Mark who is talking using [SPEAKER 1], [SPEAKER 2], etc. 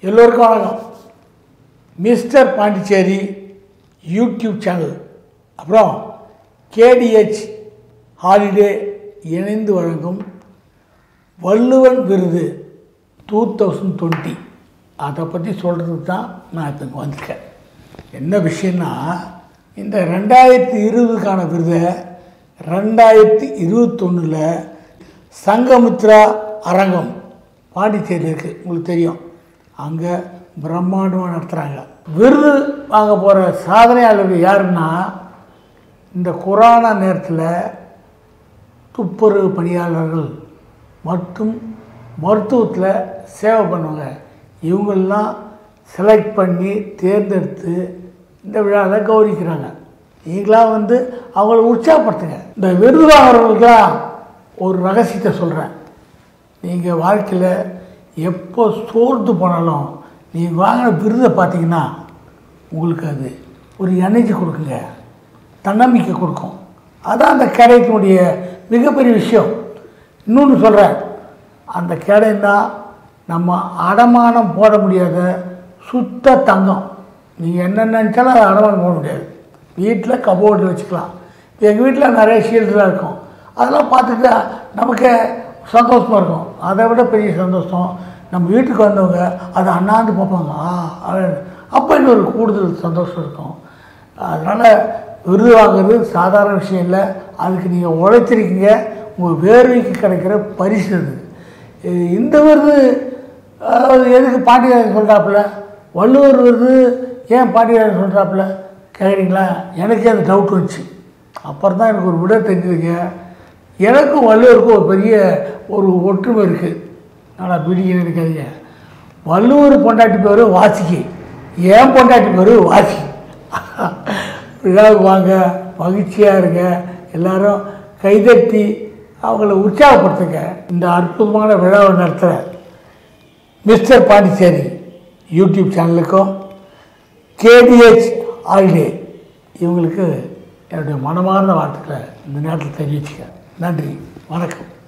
[SPEAKER 1] எல்லோருக்கும் வணக்கம் mister Pondicherry YouTube channel அப்புறம் கேடிஹெச் ஹாலிடே இணைந்து வழங்கும் வள்ளுவன் விருது டூ தௌசண்ட் டுவெண்ட்டி அதை பற்றி சொல்கிறதுக்கு தான் நான் இப்போ இங்கே வந்திருக்கேன் என்ன விஷயம்னா இந்த ரெண்டாயிரத்தி இருபதுக்கான விருதை ரெண்டாயிரத்தி இருபத்தொன்னில் சங்கமித்ரா அரங்கம் பாண்டிச்சேரி இருக்குது உங்களுக்கு தெரியும் அங்கே பிரம்மாண்டமாக நடத்துகிறாங்க விருது வாங்க போகிற சாதனையாளர்கள் யாருன்னா இந்த கொரோனா நேரத்தில் துப்புரவு பணியாளர்கள் மற்றும் மருத்துவத்தில் சேவை பண்ணுவாங்க இவங்களெலாம் செலக்ட் பண்ணி தேர்ந்தெடுத்து இந்த விழாவில் கௌரவிக்கிறாங்க நீங்களாம் வந்து அவங்கள உற்சாகப்படுத்துங்க இந்த விருது வாங்குறவங்களுக்குலாம் ஒரு ரகசியத்தை சொல்கிறேன் நீங்கள் வாழ்க்கையில் எப்போ சோர்ந்து போனாலும் நீங்கள் வாங்கின விருதை பார்த்தீங்கன்னா உங்களுக்கு அது ஒரு எனர்ஜி கொடுக்குங்க தன்னம்பிக்கை கொடுக்கும் அதான் அந்த கேடயத்தினுடைய மிகப்பெரிய விஷயம் இன்னொன்று சொல்கிறேன் அந்த கேடயம் தான் நம்ம அடமானம் போட முடியாத சுத்த தங்கம் நீங்கள் என்ன நினச்சாலும் அதை அடமானம் போட முடியாது வீட்டில் கபோர்டில் வச்சுக்கலாம் எங்கள் வீட்டில் நிறைய ஷீல்டெலாம் இருக்கும் அதெல்லாம் பார்த்துட்டு நமக்கு சந்தோஷமாக இருக்கும் அதை விட பெரிய சந்தோஷம் நம்ம வீட்டுக்கு வந்தவங்க அதை அண்ணாந்து பார்ப்பாங்க ஆ அப்படின்னு. அப்போ இன்னொரு கூடுதல் சந்தோஷம் இருக்கும் அதனால் விருது வாங்குறது சாதாரண விஷயம் இல்லை அதுக்கு நீங்கள் உழைச்சிருக்கீங்க உங்கள் வேர்வைக்கு கிடைக்கிற பரிசு அது இ- இந்த விருது அதாவது எதுக்கு பாண்டியராஜன் சொல்கிறாப்புல வள்ளுவர் விருது ஏன் பாண்டியராஜன் சொல்கிறாப்புல கேட்குறீங்களா எனக்கே அந்த டவுட் வந்துச்சு அப்புறம் தான் எனக்கு ஒரு விட தெரிஞ்சுதுங்க எனக்கும் வள்ளுவருக்கும் ஒரு பெரிய ஒரு ஒற்றுமை இருக்குது ஆனால் பிடிக்க நினைக்காதீங்க வள்ளுவர் பொண்டாட்டி பேர் வாசிக்கு ஏன் பொண்டாட்டி பேர் வாசி விழாவுக்கு வாங்க மகிழ்ச்சியாக இருங்க எல்லாரும் கைதட்டி அவங்கள உற்சாகப்படுத்துங்க இந்த அற்புதமான விழாவை நடத்துகிற மிஸ்டர் பாண்டிச்சேரி யூடியூப் சேனலுக்கும் கேடிஹெச் ஹாலிடே இவங்களுக்கு என்னுடைய மனமார்ந்த வாழ்த்துக்களை இந்த நேரத்தில் தெரிவிச்சுக்கிறேன் நன்றி வணக்கம்